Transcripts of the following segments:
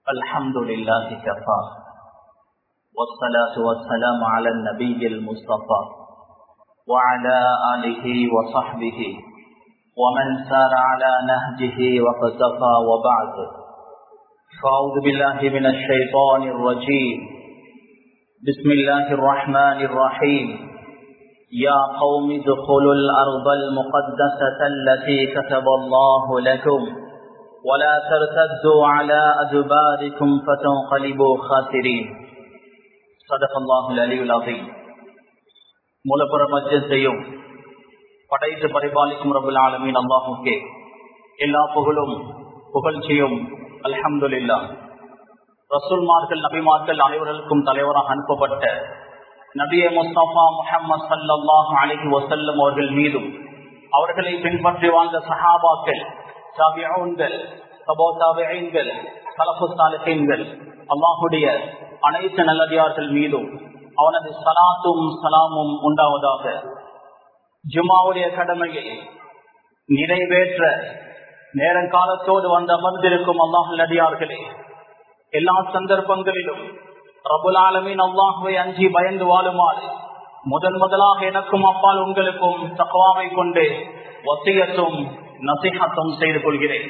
الحمد لله كفى والصلاة والسلام على النبي المصطفى وعلى آله وصحبه ومن سار على نهجه وقتفى وبعد فأعوذ بالله من الشيطان الرجيم بسم الله الرحمن الرحيم يا قوم ادخلوا الأرض المقدسة التي كتب الله لكم ولا ترتدوا على أدباركم فتنقلبوا خاسرين صدق الله العلي العظيم மூலப்புற மத்தியத்தையும் படைத்து பரிபாலிக்கும் ரபுல் ஆலமீன் அல்லாஹுக்கே எல்லா புகழும் புகழ்ச்சியும் அல்ஹம்துலில்லா ரசூல்மார்கள் நபிமார்கள் அனைவர்களுக்கும் தலைவராக அனுப்பப்பட்ட நபிய முஸ்தபா முஹம்மது சல்லாஹ் அலிஹி வசல்லம் அவர்கள் மீதும் அவர்களை பின்பற்றி வாழ்ந்த சஹாபாக்கள் தாபியங்கள் சபோ தாபியங்கள் கலப்பு சாலிஹீன்கள் அல்லாஹுடைய அனைத்து நல்லடியார்கள் மீதும் அவனது சலாத்தும் சலாமும் உண்டாவதாக ஜுமாவுடைய கடமையை நிறைவேற்ற நேரங்காலத்தோடு வந்து அமர்ந்திருக்கும் அல்லாஹ் நடிகார்களே எல்லா சந்தர்ப்பங்களிலும் ரபுல் ஆலமின் அல்லாஹுவை அஞ்சி பயந்து வாழுமாறு முதன் முதலாக எனக்கும் அப்பால் உங்களுக்கும் தகவாவை கொண்டு ஒத்தியத்தும் நசிகத்தும் செய்து கொள்கிறேன்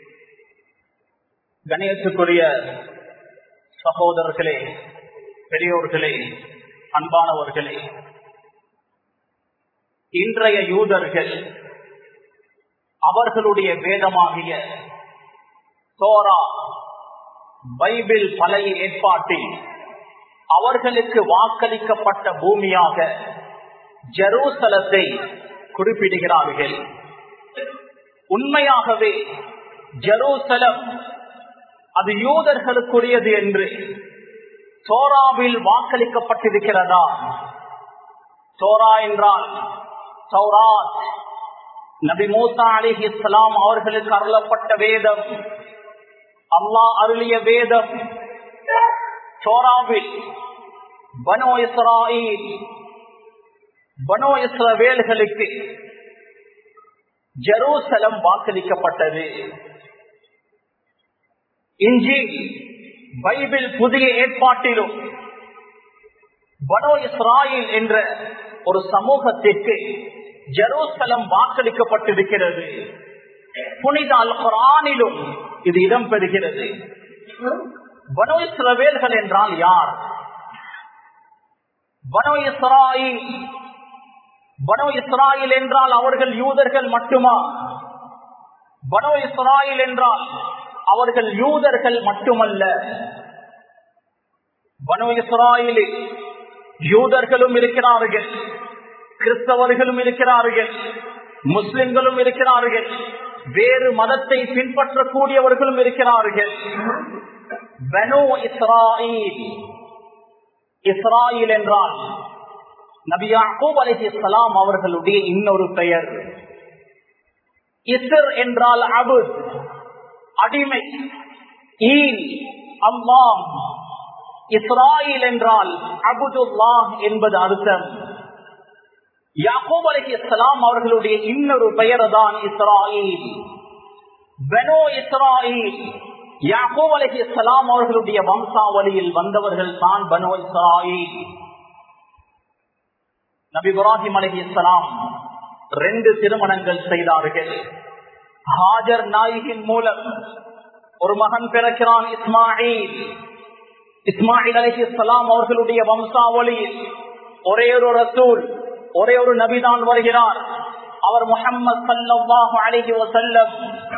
கணேசுக்குரிய சகோதரர்களே பெரியோர்களே அன்பானவர்களே இன்றைய யூதர்கள் அவர்களுடைய வேதமாகிய சோரா பைபிள் பழைய ஏற்பாட்டில் அவர்களுக்கு வாக்களிக்கப்பட்ட பூமியாக ஜெருசலத்தை குறிப்பிடுகிறார்கள் உண்மையாகவே ஜெருசலம் அது யூதர்களுக்குரியது என்று சோராவில் வாக்களிக்கப்பட்டிருக்கிறதா சோரா என்றால் சௌராத் நபி மூசா அலிஹி இஸ்லாம் அவர்களுக்கு அருளப்பட்ட வேதம் அல்லாஹ் அருளிய வேதம் சோராவில் பனோ இஸ்ராயில் பனோ இஸ்ரவேல்களுக்கு ஜெருசலம் வாக்களிக்கப்பட்டது இஞ்சி பைபிள் புதிய ஏற்பாட்டிலும் பனோ இஸ்ராயில் என்ற ஒரு சமூகத்திற்கு ஜெருசலம் வாக்களிக்கப்பட்டிருக்கிறது புனித அல் குரானிலும் இது இடம்பெறுகிறது பனோ இஸ்ரவேல்கள் என்றால் யார் பனோ இஸ்ராயில் பனோ இஸ்ராயில் என்றால் அவர்கள் யூதர்கள் மட்டுமா பனோ இஸ்ராயில் என்றால் அவர்கள் யூதர்கள் மட்டுமல்ல பனோ இஸ்ராயிலில் யூதர்களும் இருக்கிறார்கள் கிறிஸ்தவர்களும் இருக்கிறார்கள் முஸ்லிம்களும் இருக்கிறார்கள் வேறு மதத்தை பின்பற்றக்கூடியவர்களும் இருக்கிறார்கள் பனோ இஸ்ராயில் இஸ்ராயில் என்றால் நபியாக்கூப் அலஹி இஸ்லாம் அவர்களுடைய இன்னொரு பெயர் இஸ்ர் என்றால் அபு அடிமை ஈல் அல்லாம் இஸ்ராயில் என்றால் அபுதுல்லாஹ் என்பது அர்த்தம் யாக்கூப் அலஹி இஸ்லாம் அவர்களுடைய இன்னொரு பெயர் தான் இஸ்ராயில் பெனோ இஸ்ராயில் யாக்கூப் அலஹி இஸ்லாம் அவர்களுடைய வம்சாவளியில் வந்தவர்கள் தான் பனோ இஸ்ராயில் நபி இப்ராஹிம் அலஹி இஸ்லாம் ரெண்டு திருமணங்கள் செய்தார்கள் ஹாஜர் நாயகின் மூலம் ஒரு மகன் பிறக்கிறான் இஸ்மாயில் இஸ்மாயில் அலஹி இஸ்லாம் அவர்களுடைய வம்சாவளியில் ஒரே ஒரு ரசூல் ஒரே ஒரு நபிதான் வருகிறார் அவர் முகம்மது சல்லாஹு அலஹி வசல்லம்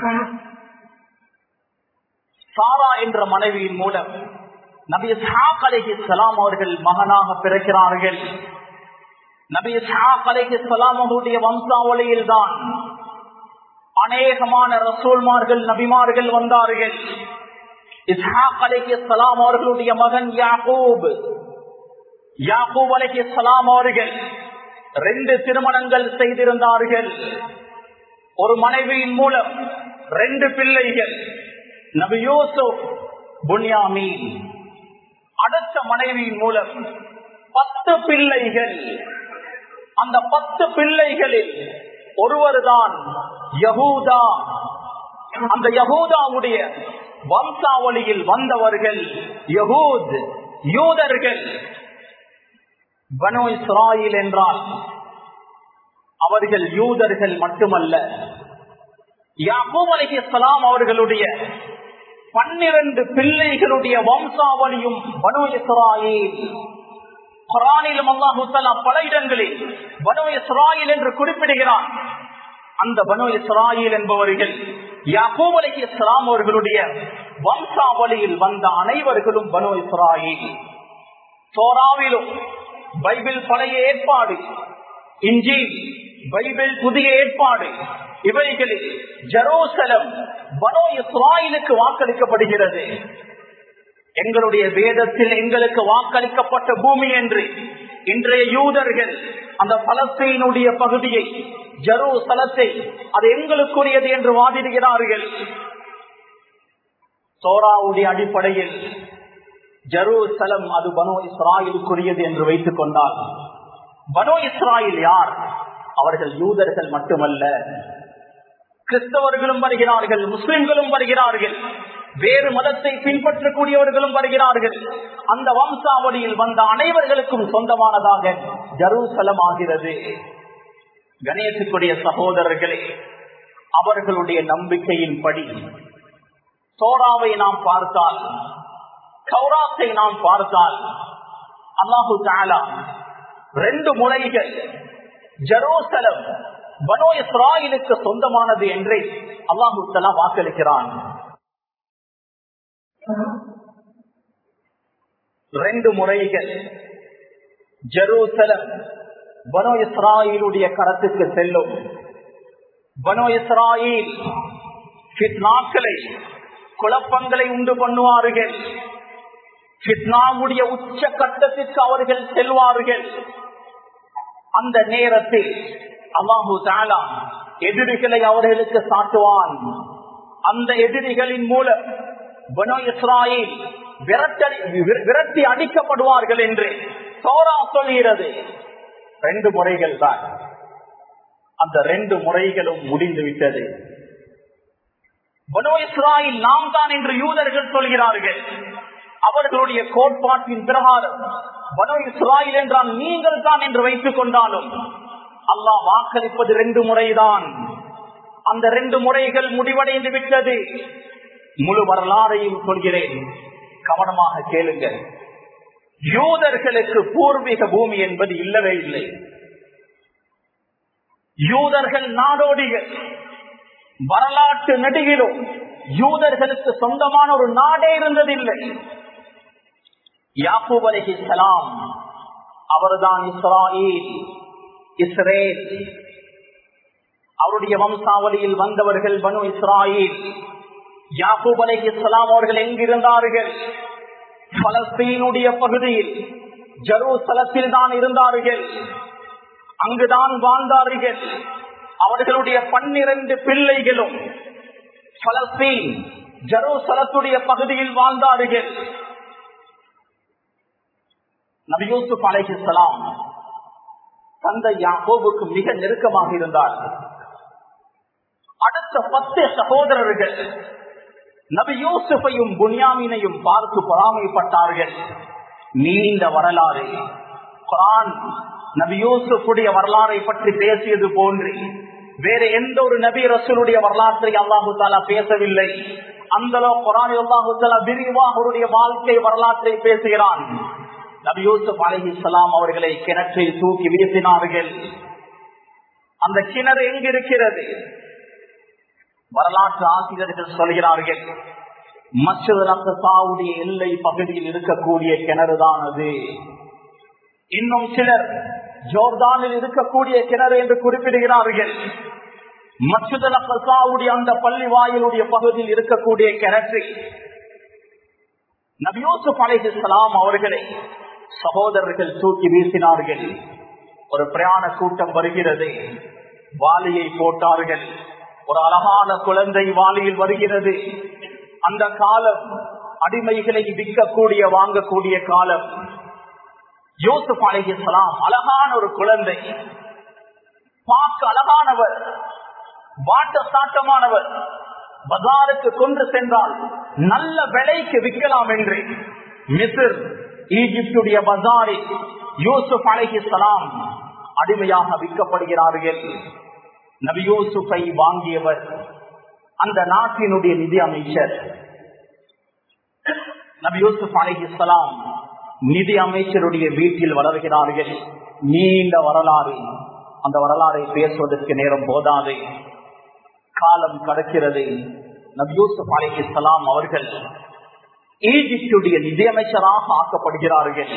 சாரா என்ற மனைவியின் மூலம் நபி சாக் அலஹி இஸ்லாம் அவர்கள் மகனாக பிறக்கிறார்கள் நபி சாக் அலஹி இஸ்லாம் அவருடைய வம்சாவளியில் தான் அநேகமான ரசூல்மார்கள் நபிமார்கள் வந்தார்கள் இஸ்ஹாக் அலஹி இஸ்லாம் அவர்களுடைய மகன் யாக்கூப் யாக்கூப் அலஹி இஸ்லாம் அவர்கள் ரெண்டு திருமணங்கள் செய்திருந்தார்கள் ஒரு மனைவியின் மூலம் ரெண்டு பிள்ளைகள் நபி யூசுப் புன்யாமீன் அடுத்த மனைவியின் மூலம் பத்து பிள்ளைகள் அந்த பத்து பிள்ளைகளில் ஒருவர் தான் யகூதா அந்த யகூதாவுடைய வம்சாவளியில் வந்தவர்கள் யகூத் யூதர்கள் பனோ இஸ்ராயில் என்றால் அவர்கள் யூதர்கள் மட்டுமல்ல யாக்கூப் அலைஹிஸ்ஸலாம் அவர்களுடைய பன்னிரண்டு பிள்ளைகளுடைய வம்சாவளியும் பனு இஸ்ராயில் குரானிலும் அல்லாஹு தஆலா பல இடங்களில் பனு இஸ்ராயில் என்று குறிப்பிடுகிறான் அந்த பனு இஸ்ராயில் என்பவர்கள் யாக்கூப் அலைஹிஸ்ஸலாம் அவர்களுடைய வம்சாவளியில் வந்த அனைவர்களும் பனு இஸ்ராயில் தோராவிலும் பைபிள் பழைய ஏற்பாடு இஞ்சில் பைபிள் புதிய ஏற்பாடு இவைகளில் ஜெருசலம் பனோ இஸ்ராயிலுக்கு வாக்களிக்கப்படுகிறது எங்களுடைய வேதத்தில் எங்களுக்கு வாக்களிக்கப்பட்ட பூமி என்று இன்றைய யூதர்கள் அந்த பலஸ்தீனுடைய பகுதியை ஜெருசலத்தை அது எங்களுக்குரியது என்று வாதிடுகிறார்கள் சோராவுடைய அடிப்படையில் ஜெருசலம் அது பனோ இஸ்ராயிலுக்குரியது என்று வைத்துக் கொண்டால் பனோ இஸ்ராயில் யார் அவர்கள் யூதர்கள் மட்டுமல்ல கிறிஸ்தவர்களும் வருகிறார்கள் முஸ்லிம்களும் வருகிறார்கள் வேறு மதத்தை பின்பற்றக்கூடியவர்களும் வருகிறார்கள் அந்த வம்சாவளியில் வந்த அனைவர்களுக்கும் சொந்தமானதாக ஜெருசலம் ஆகிறது கணேசுக்குரிய சகோதரர்களே அவர்களுடைய நம்பிக்கையின் படி சோராவை நாம் பார்த்தால் கௌராத்தை நாம் பார்த்தால் அல்லாஹு தாலா ரெண்டு முறைகள் ஜெருசலம் பனோ இஸ்ராயிலுக்கு சொந்தமானது என்றே அல்லாஹு தலா வாக்களிக்கிறான் ரெண்டு முறைகள் ஜெருசலம் பனோ இஸ்ராயிலுடைய கரத்துக்கு செல்லும் பனோ இஸ்ராயில் ஃபித்னாக்களை குழப்பங்களை உண்டு பண்ணுவார்கள் ஃபித்னாவுடைய உச்ச கட்டத்திற்கு அவர்கள் செல்வார்கள் அந்த நேரத்தில் அல்லாஹு தாலா எதிரிகளை அவர்களுக்கு சாட்டுவான் அந்த எதிரிகளின் மூலம் பனோ இஸ்ராயில் விரட்டடி விரட்டி அடிக்கப்படுவார்கள் என்று சோரா சொல்கிறது ரெண்டு முறைகள் தான் அந்த ரெண்டு முறைகளும் முடிந்து விட்டது பனோ இஸ்ராயில் நாம் தான் என்று யூதர்கள் சொல்கிறார்கள் அவர்களுடைய கோட்பாட்டின் பிரகாரம் பனோ இஸ்ராயில் என்றால் நீங்கள் தான் என்று வைத்துக் கொண்டாலும் அல்லாஹ் வாக்களிப்பது ரெண்டு முறைதான் அந்த ரெண்டு முறைகள் முடிவடைந்து விட்டது முழு வரலாறையும் சொல்கிறேன் கவனமாக கேளுங்கள் யூதர்களுக்கு பூர்வீக பூமி என்பது இல்லவே இல்லை யூதர்கள் நாடோடிகள் வரலாற்று நடிகிலும் யூதர்களுக்கு சொந்தமான ஒரு நாடே இருந்ததில்லை யாக்கூப் அலி இஸ்லாம் அவர்தான் இஸ்ராயில் இஸ்ரேல் அவருடைய வம்சாவளியில் வந்தவர்கள் பனு இஸ்ராயில் யாக்கூப் அலி இஸ்லாம் அவர்கள் எங்கிருந்தார்கள் பலஸ்தீனுடைய பகுதியில் ஜெருசலத்தில் தான் இருந்தார்கள் அங்குதான் வாழ்ந்தார்கள் அவர்களுடைய பன்னிரண்டு பிள்ளைகளும் பலஸ்தீன் ஜெருசலத்துடைய பகுதியில் வாழ்ந்தார்கள் நபியூசுப் அலைஹிஸ்லாம் தந்தை யாக்கோபுக்கு மிக நெருக்கமாக இருந்தார் அடுத்த பத்து சகோதரர்கள் நபி யூசுஃபையும் புனியாமினையும் பார்த்து பொறாமைப்பட்டார்கள் நீண்ட வரலாறு குரான் நபி யூசுஃபுடைய வரலாறை பற்றி பேசியது போன்று வேற எந்த ஒரு நபி ரசூலுடைய வரலாற்றை அல்லாஹு தாலா பேசவில்லை அந்த குரான் அல்லாஹு தாலா விரிவாக அவருடைய வாழ்க்கை வரலாற்றை பேசுகிறான் நபி யூசுப் அலஹி சலாம் அவர்களை கிணற்றில் தூக்கி வீசினார்கள் அந்த கிணறு எங்கு இருக்கிறது வரலாற்று ஆசிரியர்கள் சொல்கிறார்கள் மற்றவுடைய எல்லை பகுதியில் இருக்கக்கூடிய கிணறுதான் அது இன்னும் சிலர் ஜோர்தானில் இருக்கக்கூடிய கிணறு என்று குறிப்பிடுகிறார்கள் மற்றதுடைய அந்த பள்ளி வாயிலுடைய பகுதியில் இருக்கக்கூடிய கிணற்று நபியோசுப் அலைஹிஸ்லாம் அவர்களை சகோதரர்கள் தூக்கி வீசினார்கள் ஒரு பிரயாண கூட்டம் வருகிறது வாலியை போட்டார்கள் ஒரு அழகான குழந்தை வாலியில் வருகிறது அந்த காலம் அடிமைகளை விற்கக்கூடிய வாங்கக்கூடிய காலம் யோசுப் அலைஹிஸ்லாம் அழகான ஒரு குழந்தை பார்க்க அழகானவர் வாட்ட சாட்டமானவர் பஜாருக்கு கொண்டு சென்றால் நல்ல விலைக்கு விற்கலாம் என்று மிசிர் ஈஜிப்டுடைய பசாரில் யூசுப் அலைஹிஸ்ஸலாம் அடிமையாக விற்கப்படுகிறார்கள் நபி யூசுஃபை வாங்கியவர் அந்த நாட்டினுடைய நிதி அமைச்சர் நபி யூசுப் அலைஹிஸ்ஸலாம் நிதி அமைச்சருடைய வீட்டில் வளர்கிறார்கள் நீண்ட வரலாறு அந்த வரலாறை பேசுவதற்கு நேரம் போதாது காலம் கடக்கிறது நபி யூசுப் அலைஹிஸ்ஸலாம் அவர்கள் ஈஜிப்டுடைய நிதியமைச்சராக ஆக்கப்படுகிறார்கள்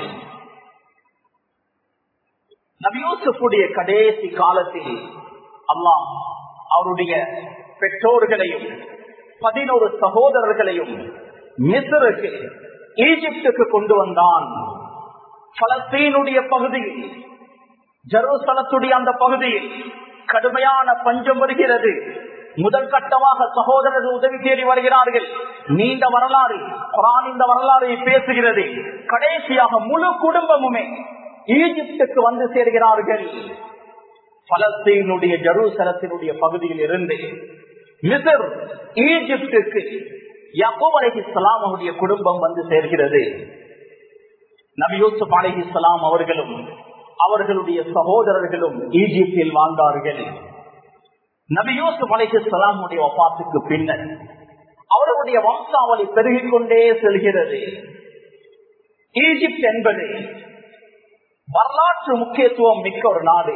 நபியூசுடைய கடைசி காலத்தில் அல்லாஹ் அவருடைய பெற்றோர்களையும் பதினோரு சகோதரர்களையும் மிசருக்கு ஈஜிப்டுக்கு கொண்டு வந்தான் பலஸ்தீனுடைய பகுதியில் ஜெருசலத்துடைய அந்த பகுதியில் கடுமையான பஞ்சம் வருகிறது முதல் கட்டமாக சகோதரர்கள் உதவி தேடி வருகிறார்கள் நீண்ட வரலாறு குரான் இந்த வரலாறை பேசுகிறது கடைசியாக முழு குடும்பமுமே ஈஜிப்டுக்கு வந்து சேர்கிறார்கள் பலஸ்தீனுடைய ஜெருசலத்தினுடைய பகுதியில் இருந்து மிசர் ஈஜிப்டுக்கு யகோப் அலைஹிஸ்ஸலாம் அவருடைய குடும்பம் வந்து சேர்கிறது நபி யூசுப் அலைஹிஸ்ஸலாம் அவர்களும் அவர்களுடைய சகோதரர்களும் ஈஜிப்தில் வாழ்ந்தார்கள் நபி யூசுப் அலைஹிஸ்ஸலாமுடைய வபாத்துக்கு பின்னர் அவர்களுடைய வம்சாவளி பெருகிக் கொண்டே செல்கிறது ஈஜிப்ட் என்பது வரலாற்று முக்கியத்துவம் மிக்க ஒரு நாடு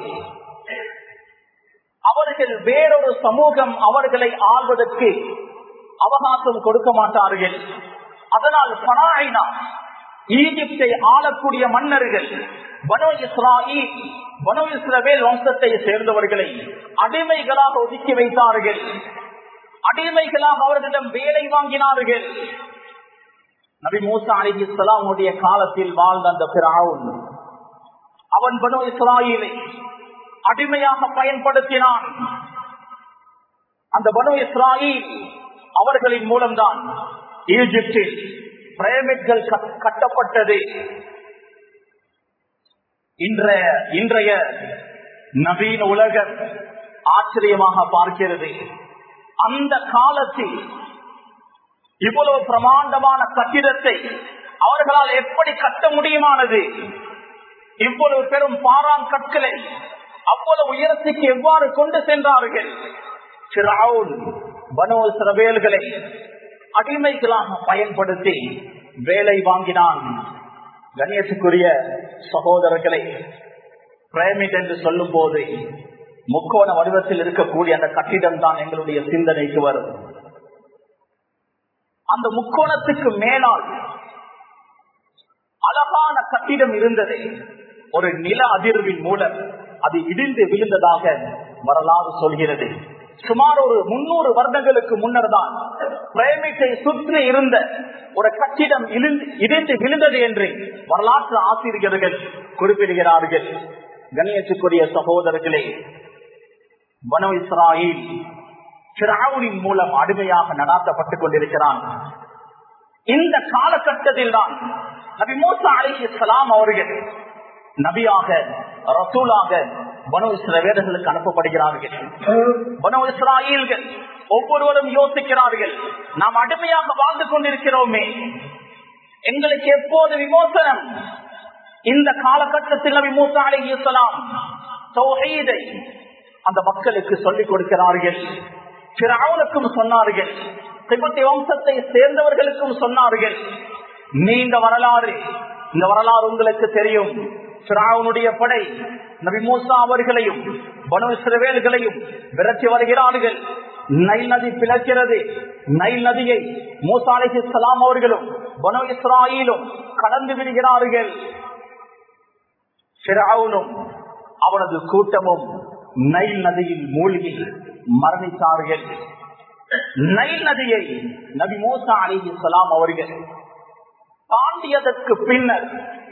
அவர்கள் வேறொரு சமூகம் அவர்களை ஆள்வதற்கு அவகாசம் கொடுக்க மாட்டார்கள் அதனால் பனாயினா ஈஜிப்தை ஆளக்கூடிய மன்னர்கள் பனோ இஸ்ராயில் பனோ இஸ்ரவேல் வம்சத்தை சேர்ந்தவர்களை அடிமைகளாக ஒதுக்கி வைத்தார்கள் அடிமைகளாக அவர்களிடம் வேலை வாங்கினார்கள் நபி மூசா அலி இஸ்லாமுடைய காலத்தில் வாழ்ந்த அந்த பிராவுன் அவன் பனு இஸ்ராயிலை அடிமையாக பயன்படுத்தினான் அந்த பனு இஸ்ராயில் அவர்களின் மூலம்தான் ஈஜிப்டில் பிரமிட்கள் கட்டப்பட்டது இன்றைய இன்றைய நவீன உலகம் ஆச்சரியமாக பார்க்கிறது அந்த காலத்தில் இவ்வளவு பிரமாண்டமான கட்டிடத்தை அவர்களால் எப்படி கட்ட முடியுமானது இவ்வளவு பெரும் பாரான் கற்களை அவ்வளவு உயரத்துக்கு எவ்வாறு கொண்டு சென்றார்கள் பனோ சிறவேல்களை அடிமைகளாக பயன்படுத்தி வேலை வாங்கினான் கணேசுக்குரிய சகோதரர்களை பிரேமிட் என்று சொல்லும் போது முக்கோண வடிவத்தில் இருக்கக்கூடிய அந்த கட்டிடம் தான் எங்களுடைய சிந்தனைக்கு வரும் அந்த முக்கோணத்துக்கு மேலால் அழகான கட்டிடம் இருந்தது ஒரு நில அதிர்வின் மூலம் அது இடிந்து விழுந்ததாக வரலாறு சொல்கிறது சுமார் ஒரு முன்னூறு வருடங்களுக்கு முன்னர் தான் பிரேமிட்டை சுற்றி இருந்த ஒரு கட்டிடம் இடிந்து விழுந்தது என்று வரலாற்று ஆசிரியர்கள் குறிப்பிடுகிறார்கள் கணேசுக்குரிய சகோதரர்களே வனோ இஸ்ராயில் சிராவுனின் மூலம் அடிமையாக நடாத்தப்பட்டுக் கொண்டிருக்கிறான் இந்த காலகட்டத்தில் தான் நபி மூசா அலி இஸ்லாம் அவர்கள் நபியாக ரசூலாக பனு இஸ்ரவேலர்களுக்கு அனுப்பப்படுகிறார்கள் பனு இஸ்ராயல்கள் ஒவ்வொருவரும் யோசிக்கிறார்கள் நாம் அடிமையாக வாழ்ந்து கொண்டிருக்கிறோமே எங்களுக்கு எப்போது விமோசனம் இந்த காலகட்டத்தில் நபி மூசா அலி இஸ்லாம் தௌஹீதை அந்த மக்களுக்கு சொல்லிக் கொடுக்கிறார்கள் பிறவுனுக்கும் சொன்னார்கள் திபத்தி வம்சத்தை சேர்ந்தவர்களுக்கும் சொன்னார்கள் நீண்ட வரலாறு இந்த வரலாறு உங்களுக்கு தெரியும் பிராவுனுடைய படை நபி மூசா அவர்களையும் பனு சிறுவேல்களையும் விரட்டி வருகிறார்கள் நைல் நதி பிளக்கிறது நைல் நதியை மூசா அலி இஸ்லாம் அவர்களும் பனு இஸ்ராயிலும் கடந்து விடுகிறார்கள் பிராவுனும் அவனது கூட்டமும் நைல் நதியில் மூழ்கி மரணித்தார்கள் நைல் நதியை நபி மூசா அலி இஸ்லாம் அவர்கள் தாண்டியதற்கு பின்னர்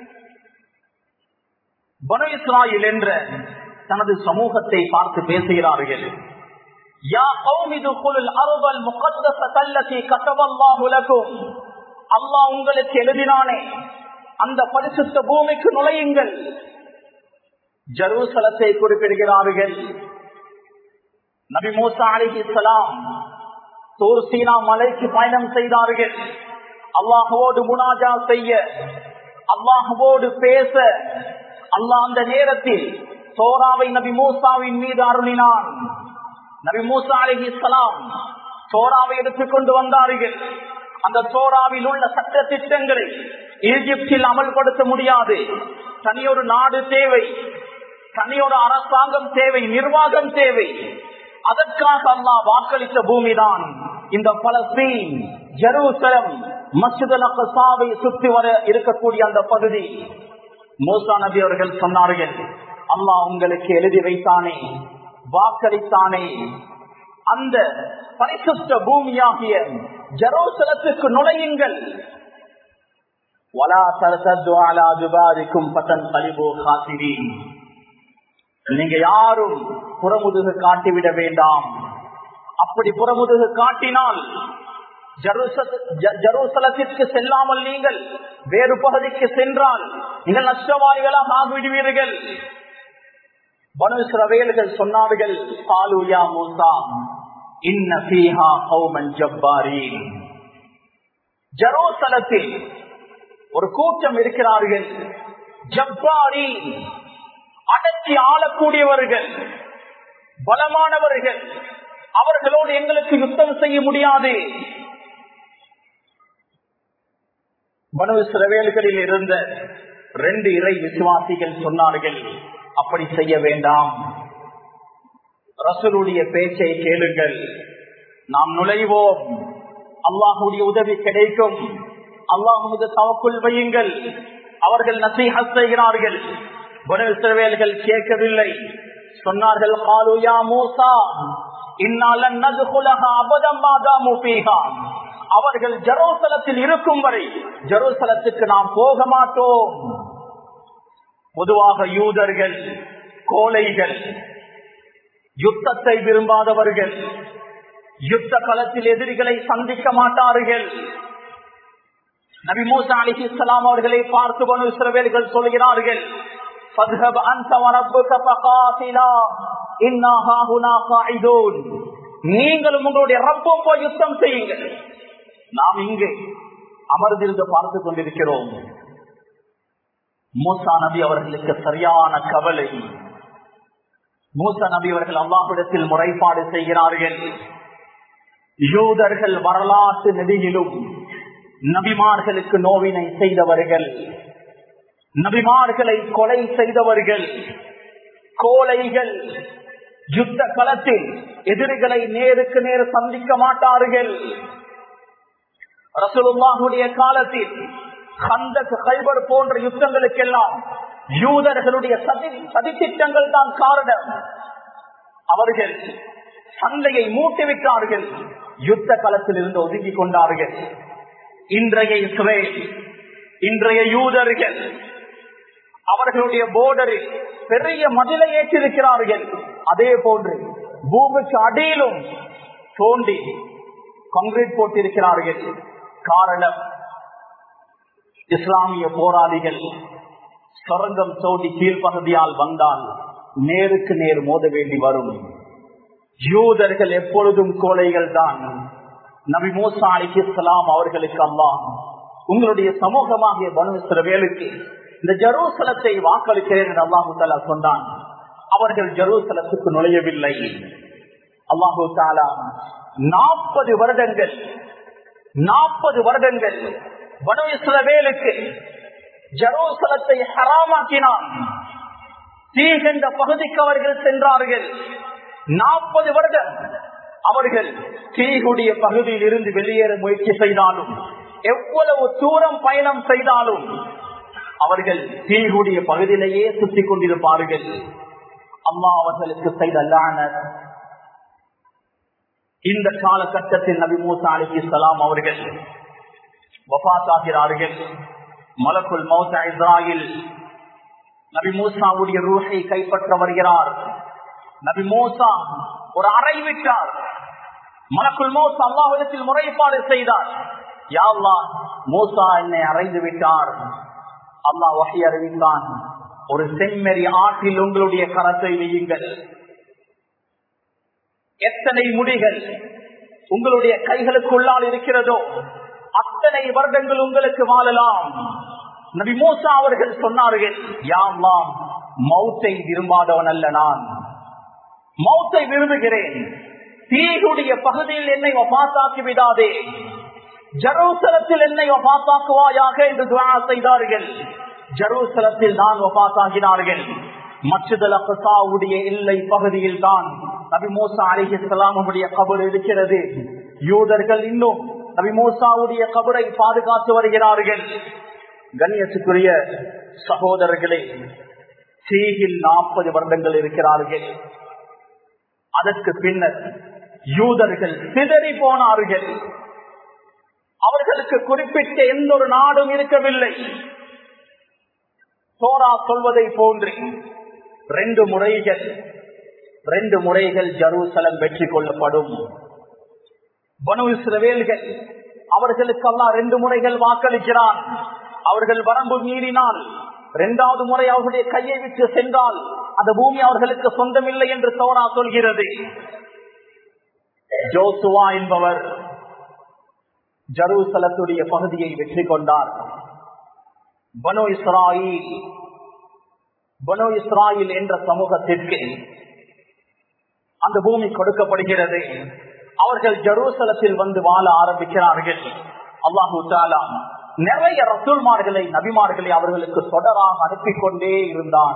பனு இஸ்ராயில் என்ற தனது சமூகத்தை பார்த்து பேசுகிறார்கள் யா கௌமி துகுல் அருபல் முகத்தஸ தல்லதி கதவல்லாஹு லகும் அல்லாஹ் உங்களுக்கு எழுதினானே அந்த பரிசுத்த பூமிக்கு நுழையுங்கள் ஜெருசலத்தை குறிப்பிடுகிறார்கள் நபி மூசா அலிஹிஸ்லாம் தோர் சீனா மலைக்கு பயணம் செய்தார்கள் அல்லாஹுவோடு முனாஜா செய்ய அல்லாஹுவோடு பேச அல்லாஹ் அந்த நேரத்தில் சோராவை நபி மூசாவின் மீது அருளினான் நபி மூசா அலி இஸ்லாம் சோராவை எடுத்துக்கொண்டு வந்தார்கள் அந்த சோராவில் உள்ள சட்ட திட்டங்களை ஈஜிப்தில் அமல்படுத்த முடியாது தனியொரு நாடு தேவை தனியொரு அரசாங்கம் தேவை நிர்வாகம் தேவை அதற்காக அல்லாஹ் வாக்களித்த பூமிதான் இந்த பலஸ்தீன் ஜெருசலம் மஸ்ஜித் அல் சுற்றி வர இருக்கக்கூடிய அந்த பகுதி மூசா நபி அவர்கள் சொன்னார்கள் அல்லாஹ் உங்களுக்கு எழுதி வைத்தானே வாக்களித்தானே அந்த பரிசுத்த பூமியாகிய ஜெரோசலத்துக்கு நுழையுங்கள் வலா தரசத்து அலா துபாரிக்கும் பத்தன் கலிபோ காசிரீன் நீங்க யாரும் புறமுதுகு காட்டிவிட வேண்டாம் அப்படி புறமுதுகு காட்டினால் ஜெருசலத்திற்கு செல்லாமல் நீங்கள் வேறு பகுதிக்கு சென்றால் நீங்கள் நஷ்டவாதிகளாக ஆகிவிடுவீர்கள் பனுசிரவேல்கள் சொன்னார்கள் பாலுயா மூசா இன்ன பீஹா கௌமன் ஜப்பாரீன் ஜெரோசலத்தில் ஒரு கூட்டம் இருக்கிறார்கள் ஜப்பாரி அடக்கி ஆளக்கூடியவர்கள் பலமானவர்கள் அவர்களோடு எங்களுக்கு யுத்தம் செய்ய முடியாது மனு சிறவேல்களில் இருந்த ரெண்டு இறை விசுவாசிகள் சொன்னார்கள் அப்படி செய்ய வேண்டாம் ரசூலுடைய பேச்சை கேளுங்கள் நாம் நுழைவோம் அல்லாஹுடைய உதவி கிடைக்கும் அல்லாஹுடைய தவக்குள் வையுங்கள் அவர்கள் நசீஹத் செய்கிறார்கள் சிறவேல்கள் கேட்கவில்லை சொன்னார்கள் காலுயா மூசா இந்நாளன் அவர்கள் ஜெரோசலத்தில் இருக்கும் வரை ஜெரோசலத்துக்கு நாம் போக மாட்டோம் பொதுவாக யூதர்கள் கோழைகள் யுத்தத்தை விரும்பாதவர்கள் யுத்த களத்தில் எதிரிகளை சந்திக்க மாட்டார்கள் நபி மூசா அலி இஸ்லாம் அவர்களை பார்த்து பனு சிறவேல்கள் சொல்கிறார்கள் நீங்களும் உங்களுடைய ரப்பம் போய் யுத்தம் செய்யுங்கள் நாம் இங்கே அமர்ந்திருந்து பார்த்து கொண்டிருக்கிறோம் மூசா நபி அவர்களுக்கு சரியான கவலை மூசா நபி அவர்கள் அல்லாஹிடத்தில் முறைப்பாடு செய்கிறார்கள் யூதர்கள் வரலாற்று நதியிலும் நபிமார்களுக்கு நோவினை செய்தவர்கள் நபிமார்களை கொலை செய்தவர்கள் கோலைகள் யுத்த களத்தில் எதிரிகளை நேருக்கு நேர் சந்திக்க மாட்டார்கள் ரசூலுல்லாஹுடைய காலத்தில் அந்த கைபர் போன்ற யுத்தங்களுக்கெல்லாம் யூதர்களுடைய சதி சதித்திட்டங்கள் தான் காரணம் அவர்கள் சந்தையை மூட்டிவிட்டார்கள் யுத்த களத்தில் இருந்து ஒதுங்கி கொண்டார்கள் இன்றைய இஸ்ரேல் இன்றைய யூதர்கள் அவர்களுடைய போர்டரில் பெரிய மதிலை ஏற்றிருக்கிறார்கள் அதே போன்று பூமிக்கு அடியிலும் தோண்டி கான்கிரீட் போட்டிருக்கிறார்கள் காரணம் இஸ்லாமிய போராளிகள் சொரங்கம் தோண்டி கீழ்ப்பகுதியால் வந்தால் நேருக்கு நேர் மோத வேண்டி வரும் யூதர்கள் எப்பொழுதும் கோழைகள் தான் நபி மூசா அலிக்கு இஸ்லாம் அவர்களுக்கு அல்லாம் உங்களுடைய சமூகமாகிய பனு வேலுக்கு இந்த ஜெருசலத்தை வாக்களிக்கிறேன் என்று அல்லாஹு தாலா சொன்னான் அவர்கள் ஜெருசலத்துக்கு நுழையவில்லை அல்லாஹு தாலா நாற்பது வருடங்கள் நாற்பது வருடங்கள் பனு இஸ்ரவேலுக்கு ஜெருசலத்தை ஹராமாக்கினான் தீகண்ட பகுதிக்கு அவர்கள் சென்றார்கள் நாற்பது வருடம் அவர்கள் தீகுடைய பகுதியில் இருந்து வெளியேற முயற்சி செய்தாலும் எவ்வளவு தூரம் பயணம் செய்தாலும் அவர்கள் தீகுடைய பகுதியிலேயே சுத்தி கொண்டிருப்பார்கள் அம்மா அவர்களுக்கு செய்த லானர் இந்த காலகட்டத்தில் நபி மூசா அலி இஸ்லாம் அவர்கள் வபாத்தாகிறார்கள் மலக்குள் மௌசா இஸ்ராயில் நபி மூசாவுடைய ரூஹை கைப்பற்ற வருகிறார் நபி மூசா ஒரு அறை விட்டார் மலக்குள் மோசா அல்லாஹிடத்தில் முறைப்பாடு செய்தார் யாழ்லா மூசா என்னை அறைந்து விட்டார் அல்லாஹ் வகை அறிவித்தான் ஒரு செம்மறி ஆற்றில் உங்களுடைய கரத்தை வையுங்கள் எத்தனை முடிகள் உங்களுடைய கைகளுக்குள்ளால் இருக்கிறதோ அத்தனை வருடங்கள் உங்களுக்கு வாழலாம் நபி மூசா அவர்கள் சொன்னார்கள் யாம் மௌத்தை விரும்பாதவன் அல்ல நான் மௌத்தை விரும்புகிறேன் தீகுடைய பகுதியில் என்னை வபாத்தாக்கி விடாதே ஜெருசலத்தில் என்னை வபாத்தாக்குவாயாக என்று துவா செய்தார்கள் ஜெருசலத்தில் நான் வபாத்தாகினார்கள் மச்சுதல் அகசாவுடைய எல்லை பகுதியில் தான் நபி மூசா அலிஹி சலாமுடைய கபர் இருக்கிறது யூதர்கள் இன்னும் நபி மூசாவுடைய கபரை பாதுகாத்து வருகிறார்கள் கண்ணியத்துக்குரிய சகோதரர்களே சீகில் நாற்பது வருடங்கள் இருக்கிறார்கள் அதற்கு பின்னர் யூதர்கள் சிதறி போனார்கள் அவர்களுக்கு குறிப்பிட்ட எந்த ஒரு நாடும் இருக்கவில்லை சோரா சொல்வதை போன்று ரெண்டு முறைகள் ரெண்டு முறைகள் ஜெருசலம் வெற்றி கொள்ளப்படும் பனு இஸ்ரவேல்கள் அவர்களுக்கு எல்லாம் ரெண்டு முறைகள் வாக்களிக்கிறான் அவர்கள் வரம்பு மீறினால் இரண்டாவது முறை அவர்களுடைய கையை விட்டு சென்றால் அந்த பூமி அவர்களுக்கு சொந்தமில்லை என்று சோரா சொல்கிறது ஜோசுவா என்பவர் ஜெருசலத்துடைய பகுதியை வெற்றி கொண்டார் பனோ இஸ்ராயில் பனோ இஸ்ராயில் என்ற சமூகத்திற்கு அந்த பூமி கொடுக்கப்படுகிறது அவர்கள் ஜெருசலத்தில் வந்து வாழ ஆரம்பிக்கிறார்கள் அல்லாஹு தாலா நிறைய ரசூல்மார்களை நபிமார்களை அவர்களுக்கு தொடராக அனுப்பி கொண்டே இருந்தான்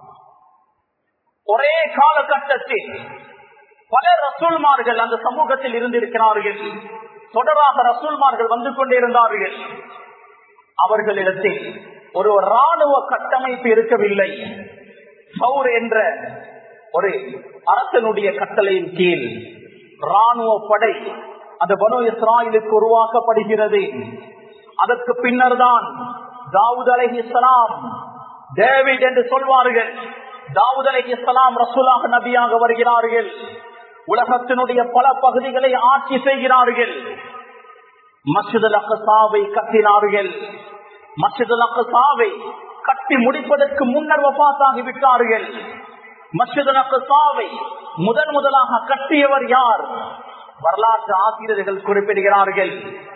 ஒரே காலகட்டத்தில் பல ரசூல்மார்கள் அந்த சமூகத்தில் இருந்திருக்கிறார்கள் தொடராக ரசூல்மார்கள் வந்து கொண்டிருந்தார்கள் அவர்களிடத்தில் ஒரு ராணுவ கட்டமைப்பு இருக்கவில்லை சௌர் என்ற ஒரு அரசனுடைய கட்டளையின் கீழ் ராணுவ படை அந்த பனு இஸ்ராயலுக்கு உருவாக்கப்படுகிறது அதற்கு பின்னர் தான் தாவூத் அலஹி இஸ்லாம் டேவிட் என்று சொல்வார்கள் தாவூத் அலஹி இஸ்லாம் ரசூலாக நபியாக வருகிறார்கள் உலகத்தினுடைய பல பகுதிகளை ஆட்சி செய்கிறார்கள் மசிதல் அக்கசாவை கட்டினார்கள் மசிதல் அக்கசாவை கட்டி முடிப்பதற்கு முன்னர் வபாத்தாகி விட்டார்கள் மசிதல் அக்கசாவை முதன் முதலாக கட்டியவர் யார் வரலாற்று ஆசிரியர்கள் குறிப்பிடுகிறார்கள்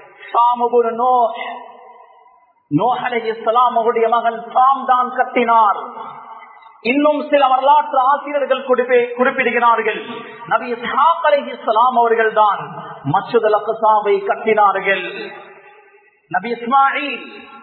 அவருடைய மகன் சாம் தான் கட்டினார் இன்னும் சில வரலாற்று ஆசிரியர்கள் குறிப்பிடுகிறார்கள் நபி இஸ்லாம் அவர்கள் தான் மசுதல் அகசாவை கட்டினார்கள் நபி இஸ்மாயில்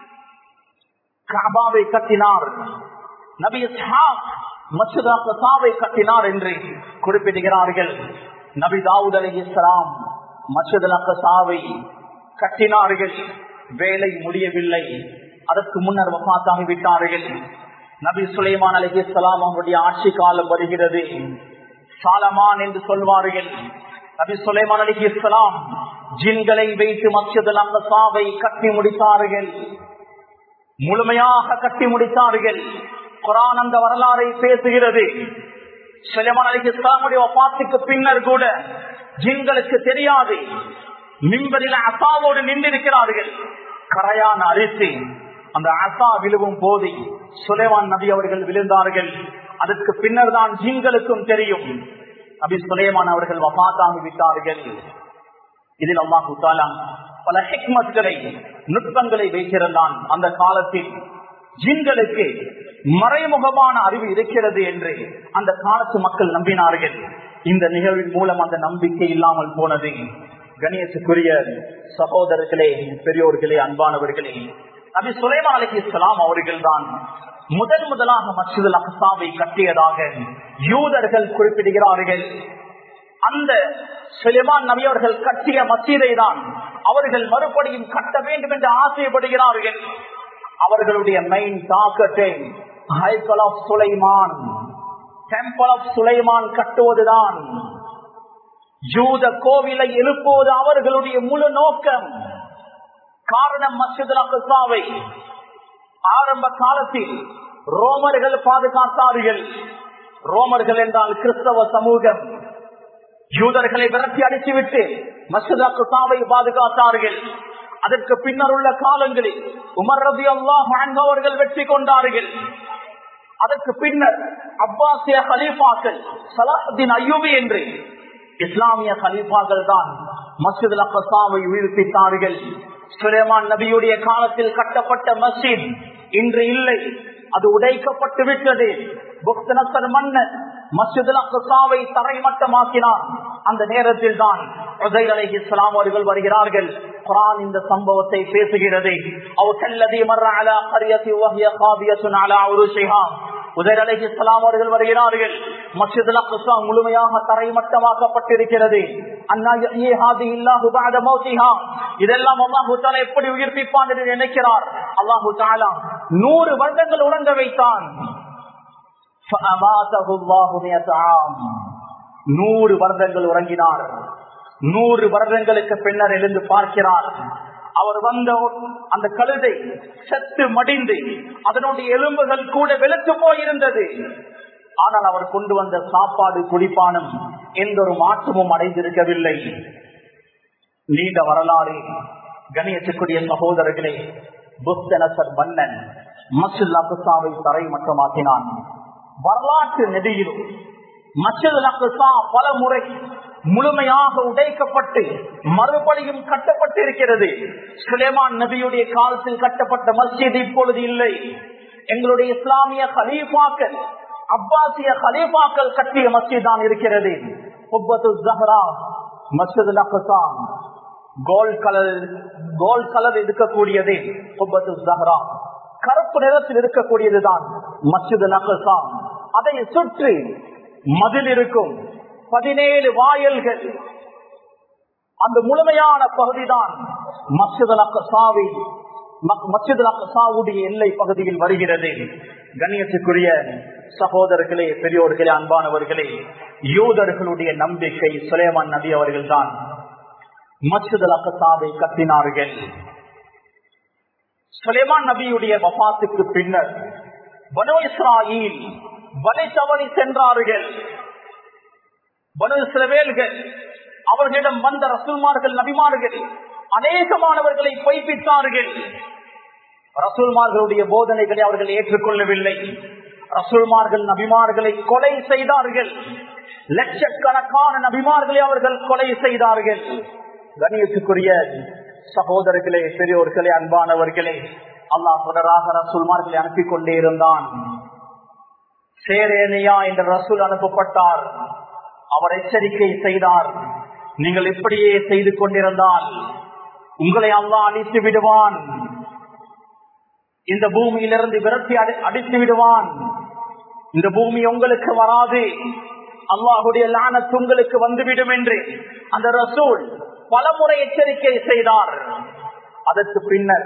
காபாவை கட்டினார் நபி இஸ்ஹாக் மசுதா கசாவை கட்டினார் என்று குறிப்பிடுகிறார்கள் நபி தாவூத் அலி இஸ்லாம் மசுதல் அகசாவை கட்டினார்கள் வேலை முடியவில்லை அதற்கு முன்னர் வபாத்தாகி விட்டார்கள் நபி சுலைமான் அலி இஸ்லாம் அவருடைய ஆட்சி காலம் வருகிறது சாலமான் என்று சொல்வார்கள் நபி சுலைமான் அலி இஸ்லாம் ஜின்களை வைத்து மசிதல் அங்கசாவை கட்டி முடித்தார்கள் முழுமையாக கட்டி முடித்தார்கள் குரான் அந்த வரலாறை பேசுகிறது சுலைமான் அலி இஸ்லாமுடைய பாத்துக்கு பின்னர் கூட ஜின்களுக்கு தெரியாது மின்பரில் அசாவோடு நின்றிருக்கிறார்கள் கரையான அரிசி அந்த அசா விழுவும் போது சுலைமான் நபி அவர்கள் விழுந்தார்கள் அதற்கு பின்னர் தான் ஜீன்களுக்கும் தெரியும் நபி சுலைமான் அவர்கள் வபாத்தாகி விட்டார்கள் இதில் அல்லாஹு தாலா பல ஹிக்மத்களை நுட்பங்களை வைத்திருந்தான் அந்த காலத்தில் ஜின்களுக்கு மறைமுகமான அறிவு இருக்கிறது என்று அந்த காலத்து மக்கள் நம்பினார்கள் இந்த நிகழ்வின் மூலம் அந்த நம்பிக்கை இல்லாமல் போனது கணேசுக்குரிய சகோதரர்களே பெரியோர்களே அன்பானவர்களே நபி சுலைமான் அலி இஸ்லாம் அவர்கள் தான் முதன் முதலாக மசிதல் அகசாவை கட்டியதாக யூதர்கள் குறிப்பிடுகிறார்கள் அந்த சுலைமான் நபி அவர்கள் கட்டிய மசீதை தான் அவர்கள் மறுபடியும் கட்ட வேண்டும் என்று ஆசைப்படுகிறார்கள் அவர்களுடைய மெயின் தாக்கத்தை ஹைக்கல் of Sulaiman temple of Sulaiman கட்டுவதுதான் யூத கோவிலை எழுப்புவது அவர்களுடைய முழு நோக்கம் காரணம் மசிதல் அகசாவை ஆரம்ப காலத்தில் ரோமர்கள் பாதுகாத்தார்கள் ரோமர்கள் என்றால் கிறிஸ்தவ சமூகம் யூதர்களை விரட்டி அடித்துவிட்டு மசிதா குசாவை பாதுகாத்தார்கள் அதற்கு பின்னர் உள்ள காலங்களில் உமர் ரபி அல்லாஹ் அவர்கள் வெற்றி கொண்டார்கள் அதற்கு பின்னர் அப்பாசிய ஹலீஃபாக்கள் சலாஹுதீன் அய்யூபி என்று இஸ்லாமிய ஹலீஃபாக்கள் தான் மஸ்ஜித் அக்கசாவை உயிர்ப்பித்தார்கள் சுலேமான் நபியுடைய காலத்தில் கட்டப்பட்ட மஸ்ஜித் இன்று இல்லை அது உடைக்கப்பட்டு விட்டது புக்தனசர் மன்னன் மஸ்ஜித் அக்கசாவை தரைமட்டமாக்கினான் அந்த நேரத்தில் தான் அலை இஸ்லாம் அவர்கள் வருகிறார்கள் குரான் இந்த சம்பவத்தை பேசுகிறது உதர் அலை இஸ்லாம் அவர்கள் வருகிறார்கள் மஸ்ஜித் அக்ஸா முழுமையாக தரைமட்டமாக்கப்பட்டிருக்கிறது இதெல்லாம் அல்லாஹு தாலா எப்படி உயிர்ப்பிப்பான் என்று நினைக்கிறார் அல்லாஹு தாலா நூறு வருடங்கள் உறங்க வைத்தான் நூறு வருடங்கள் உறங்கினார் நூறு வருடங்களுக்கு பின்னர் எழுந்து பார்க்கிறார் அவர் வந்த அந்த கழுதை செத்து மடிந்து அதனுடைய எலும்புகள் கூட வெளுத்து போயிருந்தது ஆனால் அவர் கொண்டு வந்த சாப்பாடு குடிப்பானும் எந்த ஒரு மாற்றமும் அடைந்திருக்கவில்லை நீண்ட வரலாறு கணியத்துக்குரிய சகோதரர்களே புத்தனசர் மன்னன் மசில் அகுசாவை தரை மட்டமாக்கினான் வரலாற்று நெடியிலும் மசில் அகுசா பல முறை முழுமையாக உடைக்கப்பட்டு மறுபடியும் கட்டப்பட்டிருக்கிறது சுலேமான் நபியுடைய காலத்தில் கட்டப்பட்ட மஸ்ஜித் இப்பொழுது இல்லை எங்களுடைய இஸ்லாமிய கலீஃபாக்கள் அப்பாசிய கலீஃபாக்கள் கட்டிய மஸ்ஜித் தான் இருக்கிறது மஸ்ஜித் Aqsa gold colour gold colour இருக்கக்கூடியது ஜஹரா கருப்பு நிறத்தில் இருக்கக்கூடியதுதான் மஸ்ஜித் நகசா அதை சுற்றி மதில் இருக்கும் பதினேழு வாயல்கள் அந்த முழுமையான பகுதிதான் மஸ்ஜித் அக்கசாவி மஸ்ஜித் அக்கசாவுடைய எல்லை பகுதியில் வருகிறது கண்ணியத்துக்குரிய சகோதரர்களே பெரியோர்களே அன்பானவர்களே யூதர்களுடைய நம்பிக்கை சுலேமான் நபி அவர்கள் தான் மஸ்ஜித் அக்கசாவை கட்டினார்கள் சுலேமான் நபியுடைய வபாத்துக்கு பின்னர் பனோ இஸ்ராயில் வலை தவறி சென்றார்கள் பனு இஸ்ரவேல்கள் அவர்களிடம் வந்த ரசூல்மார்கள் நபிமார்கள் அநேகமானவர்களை பொய்ப்பித்தார்கள் ரசூல்மார்களுடைய போதனைகளை அவர்கள் ஏற்றுக்கொள்ளவில்லை ரசூல்மார்கள் நபிமார்களை கொலை செய்தார்கள் லட்சக்கணக்கான நபிமார்களை அவர்கள் கொலை செய்தார்கள் கணியத்துக்குரிய சகோதரர்களே பெரியோர்களே அன்பானவர்களே அல்லாஹ் தொடராக ரசூல்மார்களை அனுப்பி கொண்டே இருந்தான் சேரேனியா என்ற ரசூல் அனுப்பப்பட்டார் அவர் எச்சரிக்கை செய்தார் நீங்கள் இப்படியே செய்து கொண்டிருந்தால் உங்களை அல்லா அழித்து விடுவான் இந்த பூமியிலிருந்து விரட்டி அடித்து விடுவான் இந்த பூமி உங்களுக்கு வராது அல்லாஹுடைய லானத்து உங்களுக்கு வந்துவிடும் என்று அந்த ரசூல் பலமுறை எச்சரிக்கை செய்தார் அதற்கு பின்னர்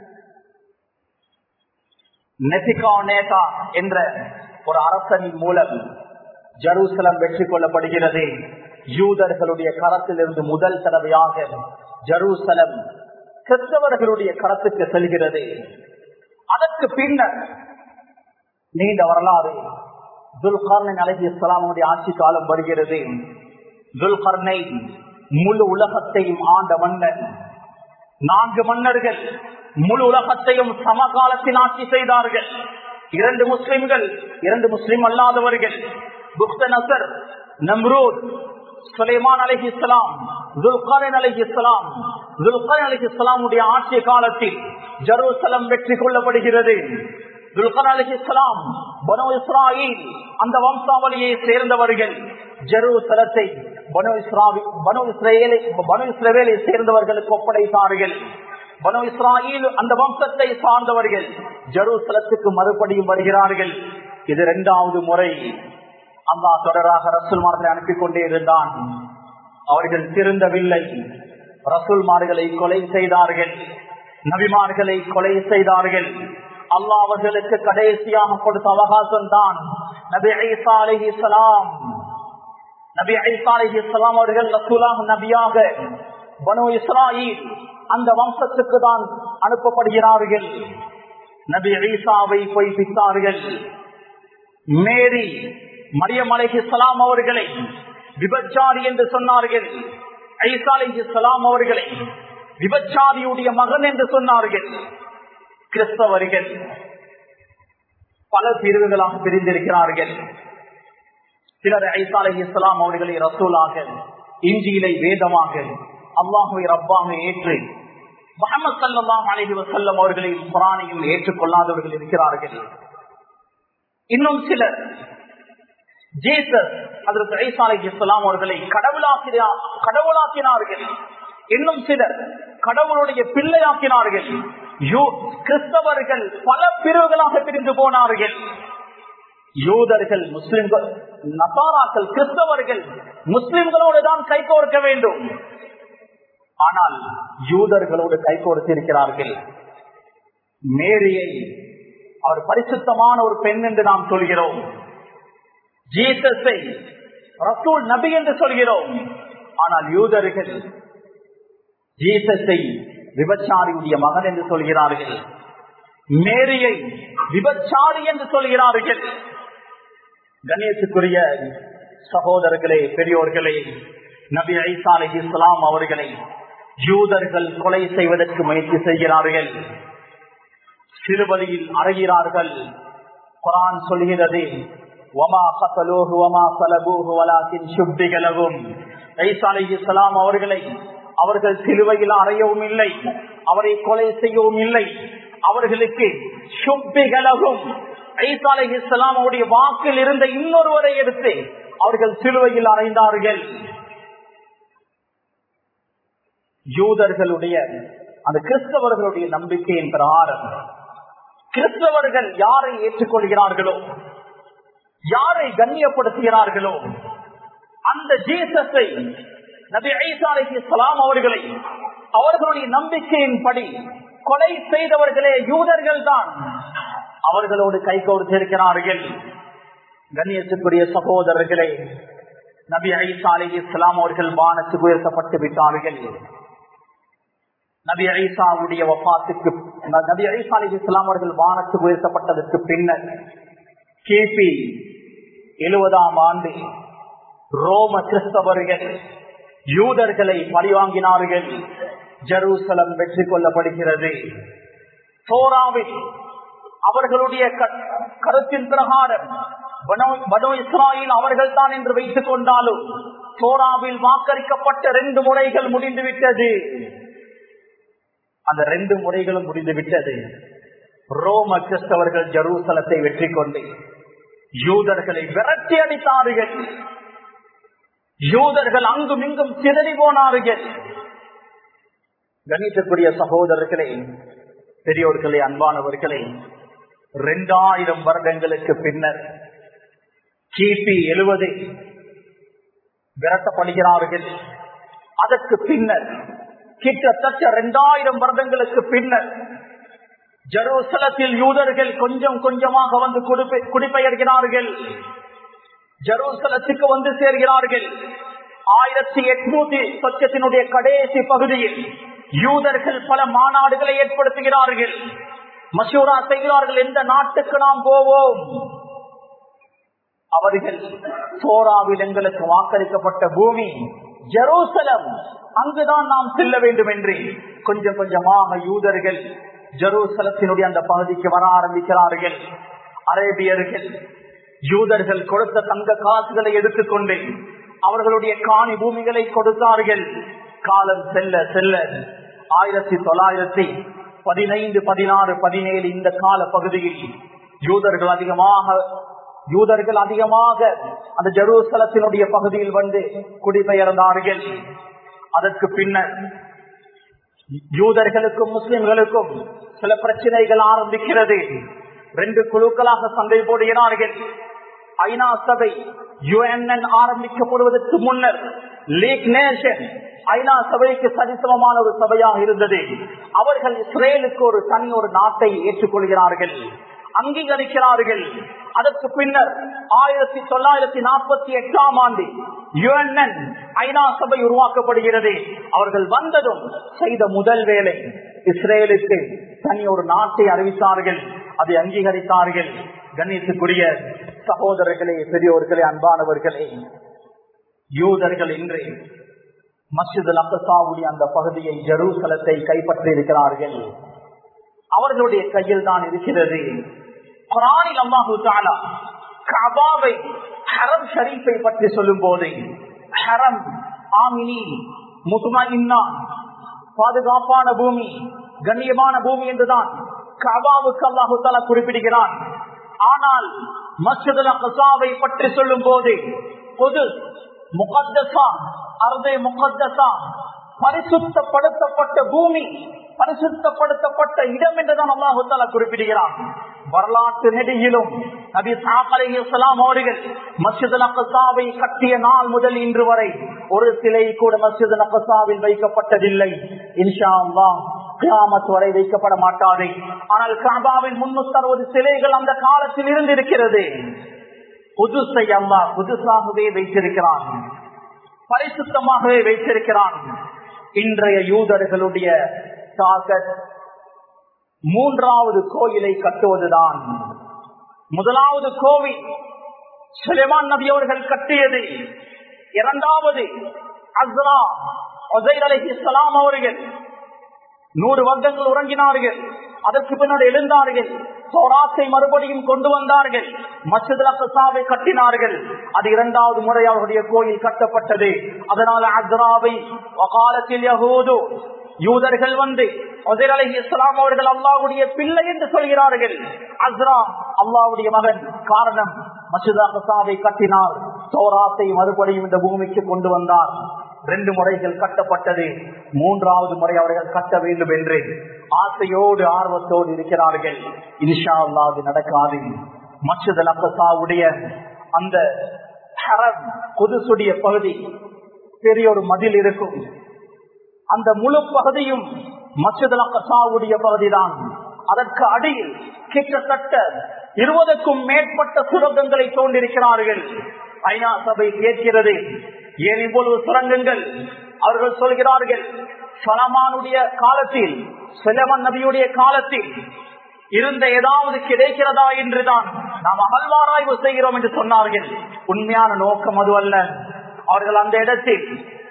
நெசிகா நேதா என்ற ஒரு அரசனின் மூலம் ஜெருசலம் வெற்றி கொள்ளப்படுகிறது யூதர்களுடைய கரத்திலிருந்து முதல் தடவையாக ஜெருசலம் கிறிஸ்தவர்களுடைய கரத்துக்கு செல்கிறது அதற்கு பின்னர் நீண்ட வரலாறு துல்கர்னின் அலஹி இஸ்லாமுடைய ஆட்சி காலம் வருகிறது துல்கர்னை முழு உலகத்தையும் ஆண்ட மன்னர் நான்கு மன்னர்கள் முழு உலகத்தையும் சமகாலத்தில் ஆட்சி செய்தார்கள் இரண்டு முஸ்லிம்கள் இரண்டு முஸ்லிம் அல்லாதவர்கள் புக்த நசர் நம்ரூத் சுலைமான் அலஹி இஸ்லாம் துல்காரின் அலஹி இஸ்லாம் துல்காரின் அலஹி இஸ்லாமுடைய ஆட்சி காலத்தில் ஜெருசலம் வெற்றி கொள்ளப்படுகிறது துல்கர் அலஹி இஸ்லாம் பனோ இஸ்ராயில் அந்த வம்சாவளியை சேர்ந்தவர்கள் ஜெருசலத்தை பனோ இஸ்ராவி பனோ இஸ்ரேலை பனோ இஸ்ரேலை சேர்ந்தவர்களுக்கு ஒப்படைத்தார்கள் பனோ இஸ்ராயில் அந்த வம்சத்தை சார்ந்தவர்கள் ஜெருசலத்துக்கு மறுபடியும் வருகிறார்கள் இது இரண்டாவது முறை அல்லா தொடராக ரசூல்மார்களை அனுப்பி கொண்டே இருந்தான் அவர்கள் திருந்தவில்லை ரசூல்மார்களை கொலை செய்தார்கள் நபிமார்களை கொலை செய்தார்கள் அல்லாஹ் அவர்களுக்கு கடைசியாக கொடுத்த அவகாசம் தான் நபி ஐசா அலி இஸ்லாம் நபி ஐசா அலி இஸ்லாம் அவர்கள் ரசூலாக நபியாக பனு இஸ்ராயில் அந்த வம்சத்துக்கு தான் அனுப்பப்படுகிறார்கள் நபி ஐசாவை பொய்ப்பித்தார்கள் மேரி மரியம் அலைஹி சலாம் அவர்களை விபச்சாரி என்று சொன்னார்கள் ஐசா அலைஹி சலாம் அவர்களை விபச்சாரியுடைய மகன் என்று சொன்னார்கள் கிறிஸ்தவர்கள் பல பிரிவுகளாக பிரிந்திருக்கிறார்கள் சிலர் ஐசா அலி இஸ்லாம் அவர்களை ரசூலாக இஞ்சியிலை வேதமாக அல்லாஹுவை ரப்பாக ஏற்று முகமது சல்லாஹ் அலஹி வசல்லம் அவர்களையும் குரானையும் ஏற்றுக்கொள்ளாதவர்கள் இருக்கிறார்கள் இன்னும் சிலர் ஜேசஸ் அதற்கு ஐசாலை இஸ்லாம் அவர்களை கடவுளாக்கினா கடவுளாக்கினார்கள் இன்னும் சிலர் கடவுளுடைய பிள்ளையாக்கினார்கள் கிறிஸ்தவர்கள் பல பிரிவுகளாக பிரிந்து போனார்கள் யூதர்கள் முஸ்லிம்கள் நசாராக்கள் கிறிஸ்தவர்கள் முஸ்லிம்களோடு தான் கை கோர்க்க வேண்டும் ஆனால் யூதர்களோடு கை கொடுத்திருக்கிறார்கள் மேரியை அவர் பரிசுத்தமான ஒரு பெண் என்று நாம் சொல்கிறோம் ஜீசஸை ரசூல் நபி என்று சொல்கிறோம் ஆனால் யூதர்கள் ஜீசஸை விபச்சாரியுடைய மகன் என்று சொல்கிறார்கள் மேரியை விபச்சாரி என்று சொல்கிறார்கள் கணேசுக்குரிய சகோதரர்களே பெரியோர்களே நபி ஐசா அலி இஸ்லாம் அவர்களை யூதர்கள் கொலை செய்வதற்கு முயற்சி செய்கிறார்கள் சிறுவதியில் அறைகிறார்கள் குரான் சொல்கிறது அவர்களை அவர்கள் சிலுவையில் அறையவும் இல்லை அவரை கொலை செய்யவும் இல்லை அவர்களுக்கு சுப்பிகளவும் ஐசா அலி இஸ்லாம் அவருடைய வாக்கில் இருந்த இன்னொருவரை எடுத்து அவர்கள் சிலுவையில் அறைந்தார்கள் யூதர்களுடைய அந்த கிறிஸ்தவர்களுடைய நம்பிக்கையின் பிரகாரம் கிறிஸ்தவர்கள் யாரை ஏற்றுக்கொள்கிறார்களோ யாரை கண்ணியப்படுத்துகிறார்களோ அந்த ஜீசஸை நபி ஐசாலைக்கு அவர்களை அவர்களுடைய நம்பிக்கையின்படி கொலை செய்தவர்களே யூதர்கள் தான் அவர்களோடு கை கொடுத்திருக்கிறார்கள் கண்ணியத்துக்குரிய சகோதரர்களே நபி ஐசா அலி இஸ்லாம் அவர்கள் வானத்துக்கு உயர்த்தப்பட்டு விட்டார்கள் நபி ஐசாவுடைய வப்பாத்துக்கு நபி ஐசா அலி இஸ்லாம் அவர்கள் வானத்துக்கு உயர்த்தப்பட்டதற்கு பின்னர் கிபி எழுபதாம் ஆண்டு ரோம கிறிஸ்தவர்கள் யூதர்களை பழிவாங்கினார்கள் ஜெருசலம் வெற்றி கொள்ளப்படுகிறது சோராவில் அவர்களுடைய கருத்தின் பிரகாரம் பனோ இஸ்ராயில் அவர்கள் தான் என்று வைத்துக் கொண்டாலும் சோராவில் வாக்களிக்கப்பட்ட ரெண்டு முறைகள் முடிந்துவிட்டது அந்த ரெண்டு முறைகளும் முடிந்துவிட்டது ரோம கிறிஸ்தவர்கள் ஜெருசலத்தை வெற்றி கொண்டு யூதர்களை விரட்டி அடித்தார்கள் யூதர்கள் அங்கும் இங்கும் சிதறி போனார்கள் கணிக்கக்கூடிய சகோதரர்களே பெரியோர்களே அன்பானவர்களே இரண்டாயிரம் வருடங்களுக்கு பின்னர் கிபி எழுபது விரட்டப்படுகிறார்கள் அதற்கு பின்னர் கிட்டத்தட்ட இரண்டாயிரம் வருடங்களுக்கு பின்னர் ஜெருசலத்தில் யூதர்கள் கொஞ்சம் கொஞ்சமாக வந்து குடிபெயர்கிறார்கள் ஜெருசலத்துக்கு வந்து சேர்கிறார்கள் ஆயிரத்தி எட்நூத்தி சொச்சத்தினுடைய கடைசி பகுதியில் யூதர்கள் பல மாநாடுகளை ஏற்படுத்துகிறார்கள் மசூரா செய்கிறார்கள் எந்த நாட்டுக்கு நாம் போவோம் அவர்கள் சோராவில் எங்களுக்கு வாக்களிக்கப்பட்ட பூமி ஜெருசலம் அங்குதான் நாம் செல்ல வேண்டும் என்று கொஞ்சம் கொஞ்சமாக யூதர்கள் ஜெருசலத்தினுடைய அந்த பகுதிக்கு வர ஆரம்பிக்கிறார்கள் அரேபியர்கள் யூதர்கள் கொடுத்த தங்க காசுகளை எடுத்துக்கொண்டு அவர்களுடைய காணி பூமிகளை கொடுத்தார்கள் காலம் செல்ல செல்ல ஆயிரத்தி தொள்ளாயிரத்தி பதினைந்து பதினாறு பதினேழு இந்த கால பகுதியில் யூதர்கள் அதிகமாக யூதர்கள் அதிகமாக அந்த ஜெருசலத்தினுடைய பகுதியில் வந்து குடிபெயர்ந்தார்கள் அதற்கு பின்னர் யூதர்களுக்கும் முஸ்லிம்களுக்கும் சில பிரச்சனைகள் ஆரம்பிக்கிறது ரெண்டு குழுக்களாக சண்டை போடுகிறார்கள் ஐநா சபை யுஎன்என் ஆரம்பிக்கப்படுவதற்கு முன்னர் லீக் நேஷன் ஐநா சபைக்கு சரிசமமான ஒரு சபையாக இருந்தது அவர்கள் இஸ்ரேலுக்கு ஒரு தனி ஒரு நாட்டை ஏற்றுக்கொள்கிறார்கள் அங்கீகரிக்கிறார்கள் அதற்கு பின்னர் ஆயிரத்தி தொள்ளாயிரத்தி நாற்பத்தி எட்டாம் ஆண்டு யுஎன்என் ஐநா சபை உருவாக்கப்படுகிறது அவர்கள் வந்ததும் செய்த முதல் வேலை இஸ்ரேலுக்கு தனி ஒரு நாட்டை அறிவித்தார்கள் அதை அங்கீகரித்தார்கள் கணேசுக்குரிய சகோதரர்களே பெரியோர்களே அன்பானவர்களே யூதர்கள் இன்று மஸ்ஜித் அக்கசாவுடைய அந்த பகுதியை ஜெருசலத்தை கைப்பற்றி இருக்கிறார்கள் அவர்களுடைய கையில் தான் இருக்கிறது குரானில் அல்லாஹு தாலா கபாவை ஹரம் ஷரீஃபை பற்றி சொல்லும் போது ஹரம் ஆமினி முதுமா இன்னா பாதுகாப்பான பூமி கண்ணியமான பூமி என்றுதான் கபாவுக்கு அல்லாஹு தாலா குறிப்பிடுகிறான் ஆனால் மஸ்ஜிதுல் அக்ஸாவை பற்றி சொல்லும் போது பொது முகத்தசா அர்தே முகத்தசா பரிசுத்தப்படுத்தப்பட்ட பூமி பரிசுத்தப்படுத்தப்பட்ட இடம் என்றுதான் அல்லாஹு தாலா குறிப்பிடுகிறான் வரலாற்று நெடியிலும் நபி சாஹலாம் அவர்கள் மஸ்ஜித் அக்கசாவை கட்டிய நாள் முதல் இன்று வரை ஒரு சிலை கூட மஸ்ஜித் அக்கசாவில் வைக்கப்பட்டதில்லை இன்ஷா அல்லா கியாமத் வரை வைக்கப்பட மாட்டாது ஆனால் காபாவின் முன்னூத்தி அறுபது சிலைகள் அந்த காலத்தில் இருந்து இருக்கிறது புதுசை அல்லா புதுசாகவே வைத்திருக்கிறான் பரிசுத்தமாகவே வைத்திருக்கிறான் இன்றைய யூதர்களுடைய தாக்கத் மூன்றாவது கோயிலை கட்டுவதுதான் முதலாவது கோவில் சுலைமான் நபி அவர்கள் கட்டியது இரண்டாவது அஸ்ரா ஒசைர் அலி இஸ்லாம் அவர்கள் நூறு வருடங்கள் உறங்கினார்கள் அதற்கு பின்னாடி எழுந்தார்கள் சோராத்தை மறுபடியும் கொண்டு வந்தார்கள் மசித் அசாவை கட்டினார்கள் அது இரண்டாவது முறை அவருடைய கோயில் கட்டப்பட்டது அதனால அஸ்ராவை காலத்தில் யகூது யூதர்கள் வந்து ஒசைர் அலி இஸ்லாம் அவர்கள் அல்லாவுடைய பிள்ளை என்று சொல்கிறார்கள் அஸ்ரா அல்லாவுடைய மகன் காரணம் மசித் அசாவை கட்டினார் சோராத்தை மறுபடியும் இந்த பூமிக்கு கொண்டு வந்தார் ரெண்டு முறைகள் கட்டப்பட்டது மூன்றாவது முறை அவர்கள் கட்ட வேண்டும் என்று ஆசையோடு ஆர்வத்தோடு இருக்கிறார்கள் இன்ஷா அல்லா அது நடக்காது மச்சது அக்கசாவுடைய அந்த புதுசுடைய பகுதி பெரிய ஒரு மதில் இருக்கும் அந்த முழு பகுதியும் மச்சது அக்கசாவுடைய பகுதிதான் அதற்கு அடியில் கிட்டத்தட்ட இருபதுக்கும் மேற்பட்ட சுரங்கங்களை தோன்றிருக்கிறார்கள் ஐநா சபை கேட்கிறது ஏன் இவ்வளவு சுரங்கங்கள் அவர்கள் சொல்கிறார்கள் சலமானுடைய காலத்தில் செலவன் நபியுடைய காலத்தில் இருந்த ஏதாவது கிடைக்கிறதா என்றுதான் நாம் அகழ்வாராய்வு செய்கிறோம் என்று சொன்னார்கள் உண்மையான நோக்கம் அது அல்ல அவர்கள் அந்த இடத்தில்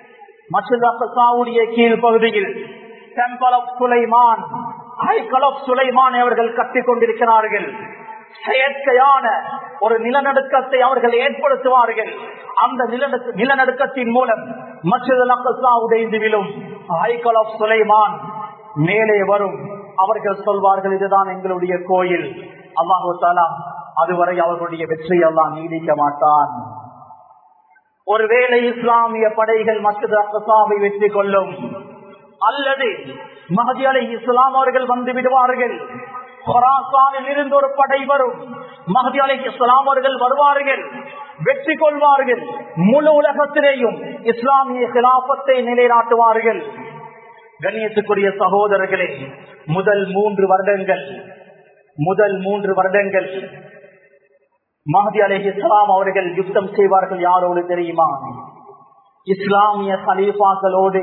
மசுதாவுடைய கீழ் பகுதியில் டெம்பிள் ஆஃப் சுலைமான் ஹைக்கல் ஆஃப் சுலைமான் அவர்கள் கட்டிக் கொண்டிருக்கிறார்கள் செயற்கையான ஒரு நிலநடுக்கத்தை அவர்கள் ஏற்படுத்துவார்கள் அந்த நிலநடுக்கத்தின் மூலம் மற்றதா உடைந்து விழும் ஹைக்கல் ஆஃப் சுலைமான் மேலே வரும் அவர்கள் சொல்வார்கள் இதுதான் எங்களுடைய கோயில் அல்லாஹு தாலா அதுவரை அவர்களுடைய வெற்றி எல்லாம் நீடிக்க மாட்டான் ஒருவேளை இஸ்லாமிய படைகள் மற்ற அக்கசாவை வெற்றி கொள்ளும் அல்லது மஹதி அலை இஸ்லாம் அவர்கள் வந்து விடுவார்கள் கொராசானில் இருந்து ஒரு படை வரும் மஹதி அலை இஸ்லாம் அவர்கள் வருவார்கள் வெற்றி கொள்வார்கள் முழு உலகத்திலேயும் இஸ்லாமிய கிலாபத்தை நிலைநாட்டுவார்கள் கண்ணியத்துக்குரிய சகோதரர்களே முதல் மூன்று வருடங்கள் முதல் மூன்று வருடங்கள் மஹதி அலை இஸ்லாம் அவர்கள் யுத்தம் செய்வார்கள் யாரோடு தெரியுமா இஸ்லாமிய கலீஃபாக்களோடு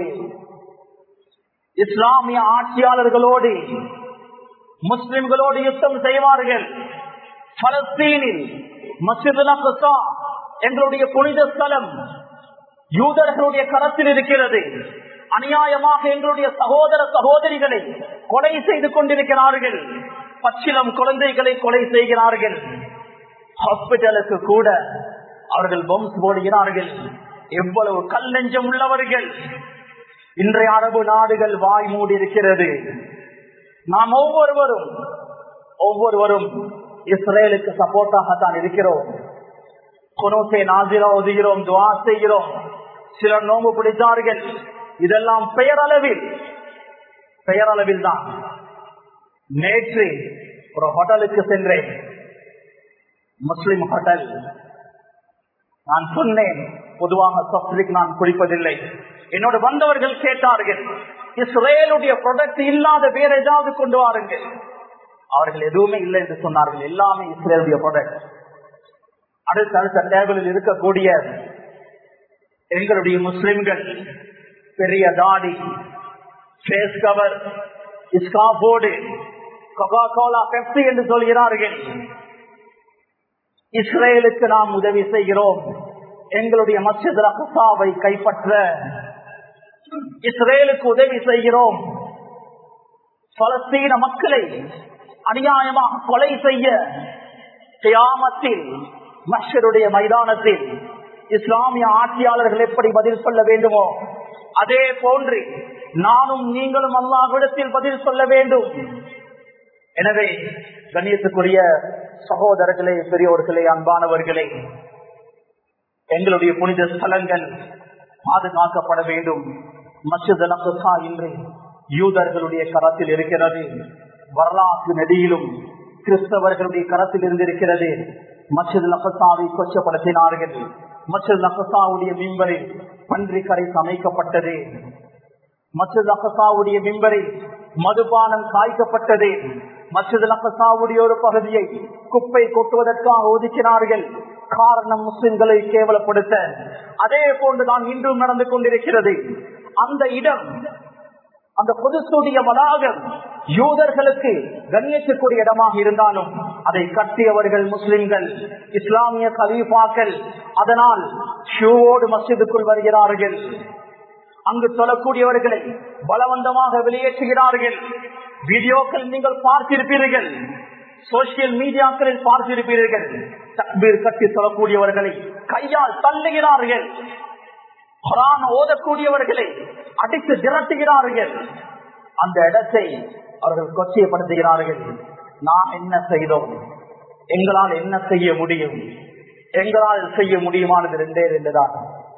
இஸ்லாமிய ஆட்சியாளர்களோடு முஸ்லிம்களோடு யுத்தம் செய்வார்கள் பலஸ்தீனில் மசிதுலா எங்களுடைய புனித ஸ்தலம் யூதர்களுடைய கரத்தில் இருக்கிறது அநியாயமாக எங்களுடைய சகோதர சகோதரிகளை கொலை செய்து கொண்டிருக்கிறார்கள் பச்சிலம் குழந்தைகளை கொலை செய்கிறார்கள் ஹாஸ்பிட்டலுக்கு கூட அவர்கள் பம்ஸ் போடுகிறார்கள் எவ்வளவு கல் நெஞ்சம் உள்ளவர்கள் இன்றைய அரபு நாடுகள் வாய் மூடி இருக்கிறது நாம் ஒவ்வொருவரும் ஒவ்வொருவரும் இஸ்ரேலுக்கு சப்போர்ட்டாகத்தான் இருக்கிறோம் குனோசை நாசிரா ஒதுகிறோம் துவா செய்கிறோம் சிலர் நோம்பு பிடித்தார்கள் இதெல்லாம் பெயரளவில் பெயரளவில் தான் நேற்று ஒரு ஹோட்டலுக்கு சென்றேன் முஸ்லிம் ஹோட்டல் நான் சொன்னேன் பொதுவாக சப்ரிக் நான் குடிப்பதில்லை என்னோட வந்தவர்கள் கேட்டார்கள் இஸ்ரேலுடைய ப்ரொடக்ட் இல்லாத வேற ஏதாவது கொண்டு வாருங்கள் அவர்கள் எதுவுமே இல்லை என்று சொன்னார்கள் எல்லாமே இஸ்ரேலுடைய ப்ராடக்ட் அடுத்த அடுத்த டேபிளில் இருக்கக்கூடிய எங்களுடைய முஸ்லிம்கள் பெரிய தாடி ஃபேஸ் கவர் இஸ்காபோர்டு கொகா கோலா பெப்சி என்று சொல்கிறார்கள் இஸ்ரேலுக்கு நாம் உதவி செய்கிறோம் எங்களுடைய மஸ்ஜித் ரஹாவை கைப்பற்ற இஸ்ரேலுக்கு உதவி செய்கிறோம் பலஸ்தீன மக்களை அநியாயமாக கொலை செய்ய கியாமத்தில் மஷருடைய மைதானத்தில் இஸ்லாமிய ஆட்சியாளர்கள் எப்படி பதில் சொல்ல வேண்டுமோ அதே போன்று நானும் நீங்களும் அல்லாஹ்விடத்தில் பதில் சொல்ல வேண்டும் எனவே கண்ணியத்துக்குரிய சகோதரர்களே பெரியோர்களே அன்பானவர்களே எங்களுடைய புனித ஸ்தலங்கள் பாதுகாக்கப்பட வேண்டும் மசித் அலகுசா இன்று யூதர்களுடைய கரத்தில் இருக்கிறது வரலாற்று நெடியிலும் கிறிஸ்தவர்களுடைய கரத்தில் இருந்திருக்கிறது மசித் லகசாவை கொச்சப்படுத்தினார்கள் மசித் லகசாவுடைய மிம்பரில் பன்றி கரை சமைக்கப்பட்டது மசித் அகசாவுடைய மிம்பரில் மதுபானம் காய்க்கப்பட்டது மசித் அகசாவுடைய ஒரு பகுதியை குப்பை கொட்டுவதற்காக ஒதுக்கினார்கள் காரணம் முஸ்லிம்களை கேவலப்படுத்த அதே போன்றுதான் இன்றும் நடந்து கொண்டிருக்கிறது அந்த இடம் அந்த பொதுத்துடைய வளாகம் யூதர்களுக்கு கண்ணியத்துக்குரிய இடமாக இருந்தாலும் அதை கட்டியவர்கள் முஸ்லிம்கள் இஸ்லாமிய கலீஃபாக்கள் அதனால் ஷூவோடு மஸ்ஜிதுக்குள் வருகிறார்கள் அங்கு சொல்லக்கூடியவர்களை பலவந்தமாக வெளியேற்றுகிறார்கள் வீடியோக்கள் நீங்கள் பார்த்திருப்பீர்கள் சோசியல் மீடியாக்களில் பார்த்திருப்பீர்கள் தக்பீர் கட்டி சொல்லக்கூடியவர்களை கையால் தள்ளுகிறார்கள் குரான் ஓதக்கூடியவர்களை அடித்து திரட்டுகிறார்கள் அந்த இடத்தை அவர்கள் கொச்சைப்படுத்துகிறார்கள் நாம் என்ன செய்தோம் எங்களால் என்ன செய்ய முடியும் எங்களால் செய்ய முடியுமானது ரெண்டே ரெண்டுதான்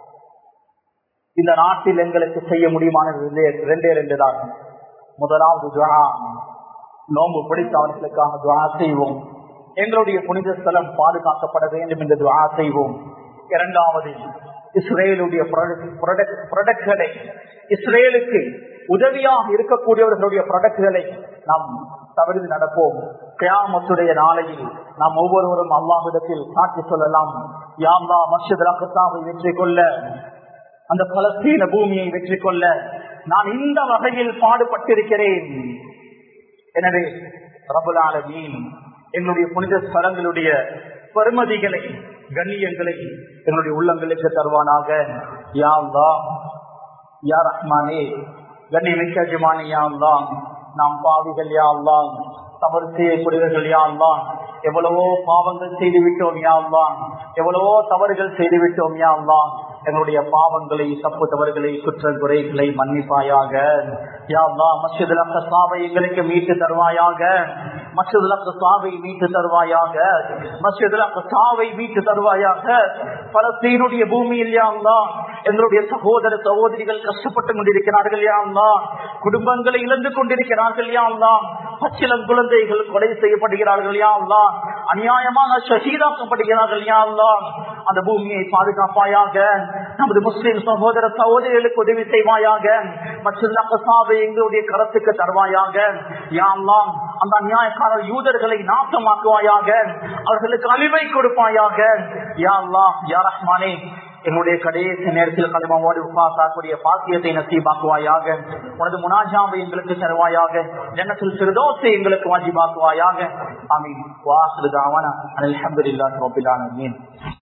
இந்த நாட்டில் எங்களுக்கு செய்ய முடியுமானது ரெண்டே ரெண்டே ரெண்டுதான் முதலாவது துவா நோம்பு பிடித்தவர்களுக்காக துவா செய்வோம் எங்களுடைய புனித ஸ்தலம் பாதுகாக்கப்பட வேண்டும் என்று துவா செய்வோம் இரண்டாவது இஸ்ரேலுடைய ப்ரொடக்ட்களை இஸ்ரேலுக்கு உதவியாக இருக்கக்கூடியவர்களுடைய ப்ரொடக்ட்களை நாம் தவிர்த்து நடப்போம் கியாமத்துடைய நாளையில் நாம் ஒவ்வொருவரும் அல்லாஹிடத்தில் சாட்சி சொல்லலாம் யாம்லா மஸ்ஜித் ரகசாவை வெற்றி கொள்ள அந்த பலஸ்தீன பூமியை வெற்றி கொள்ள நான் இந்த வகையில் பாடுபட்டிருக்கிறேன் எனவே ரபுலால மீன் எங்களுடைய புனித ஸ்தலங்களுடைய பெருமதிகளை கண்ணியங்களை எங்களுடைய உள்ளங்களுக்கு தருவானாக யாவ்லா யா ரஹ்மானே கண்ணியமிக்க அஜமானி யாவ்லாம் நாம் பாவிகள் யாவ்லாம் தவறு செய்யக்கூடியவர்கள் யாவ்லாம் எவ்வளவோ பாவங்கள் செய்து விட்டோம் யாவ்லாம் எவ்வளவோ தவறுகள் செய்து விட்டோம் யாவ்லாம் எங்களுடைய பாவங்களை தப்பு தவறுகளை குற்ற குறைகளை மன்னிப்பாயாக யாவ்லா மசிதுல சாவை எங்களுக்கு மீட்டு தருவாயாக மசிதுல சாவை மீட்டு தருவாயாக மசிதுல சாவை மீட்டு தருவாயாக பலஸ்தீனுடைய பூமியில் யாவ்லா எங்களுடைய சகோதர சகோதரிகள் கஷ்டப்பட்டு கொண்டிருக்கிறார்கள் யாவ்லா குடும்பங்களை இழந்து கொண்டிருக்கிறார்கள் யாவ்லா பச்சிலம் குழந்தைகள் கொலை செய்யப்படுகிறார்கள் யாவ்லா அநியாயமாக ஷஹீதாக்கப்படுகிறார்கள் யாவ்லா அந்த பூமியை பாதுகாப்பாயாக நமது முஸ்லிம் சகோதர சகோதரிகளுக்கு உதவி செய்வாயாக மற்றும் எங்களுடைய கரத்துக்கு தருவாயாக யாம்லாம் அந்த அநியாயக்காரர் யூதர்களை நாசமாக்குவாயாக அவர்களுக்கு அழிவை கொடுப்பாயாக யாம்லா யா ரஹ்மானே என்னுடைய கடைசி நேரத்தில் கலிமாவோடு உபாசாக்கூடிய பாக்கியத்தை நசீபாக்குவாயாக உனது முனாஜாவை எங்களுக்கு தருவாயாக ஜன்னத்தில் சிறுதோசை எங்களுக்கு வாஜிபாக்குவாயாக ஆமீன் வாசுதாவான அலமதுல்லா ரோபிலான மீன்